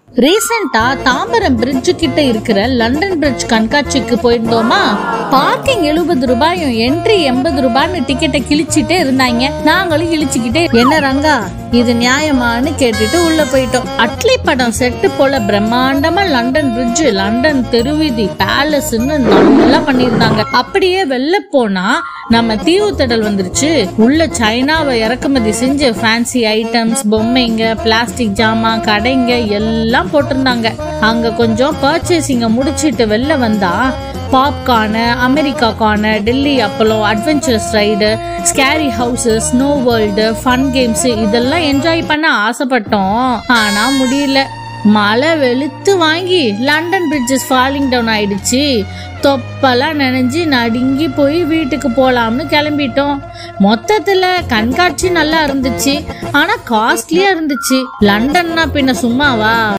ரீசெண்டா தாம்பரம் பிரிட்ஜு கிட்ட இருக்கிற லண்டன் பிரிட்ஜ் கண்காட்சிக்கு போயிருந்தோமா பார்க்கிங் எழுபது ரூபாயும் என்ட்ரி எண்பது ரூபாய்னு டிக்கெட்டை கிழிச்சிட்டே இருந்தாங்க நாங்களும் கிழிச்சுக்கிட்டே என்ன ரங்கா இது நியாயமான்னு கேட்டுட்டு உள்ள போயிட்டோம் அட்லி படம் செட்டு போல பிரம்மாண்டமா லண்டன் பிரிட்ஜ் லண்டன் தெருவீதி பேலஸ்ன்னு நல்லா பண்ணியிருந்தாங்க அப்படியே வெளில போனா நம்ம தீவு திடல் வந்துருச்சு உள்ள சைனாவை இறக்குமதி செஞ்சு ஃபேன்சி ஐட்டம்ஸ் பொம்மைங்க பிளாஸ்டிக் ஜாமான் கடைங்க எல்லாம் போட்டிருந்தாங்க அங்க கொஞ்சம் பர்ச்சேசிங்க முடிச்சிட்டு வெளில வந்தா பாப்கார்னு அமெரிக்கா கார்னு டெல்லி அப்பளம் adventures ride scary house snow world fun games இதெல்லாம் என்ஜாய் பண்ண ஆசைப்பட்டோம் ஆனா முடியல மழை வெளுத்து வாங்கி லண்டன் பிரிட்ஜஸ் ஃபாலிங் டவுன் ஆயிடுச்சு தொப்பெல்லாம் நனைஞ்சு நடுங்கி போய் வீட்டுக்கு போலாம்னு கிளம்பிட்டோம் மொத்தத்துல கண்காட்சி நல்லா இருந்துச்சு ஆனா காஸ்ட்லியா இருந்துச்சு லண்டன்னா பின்ன சும்மாவா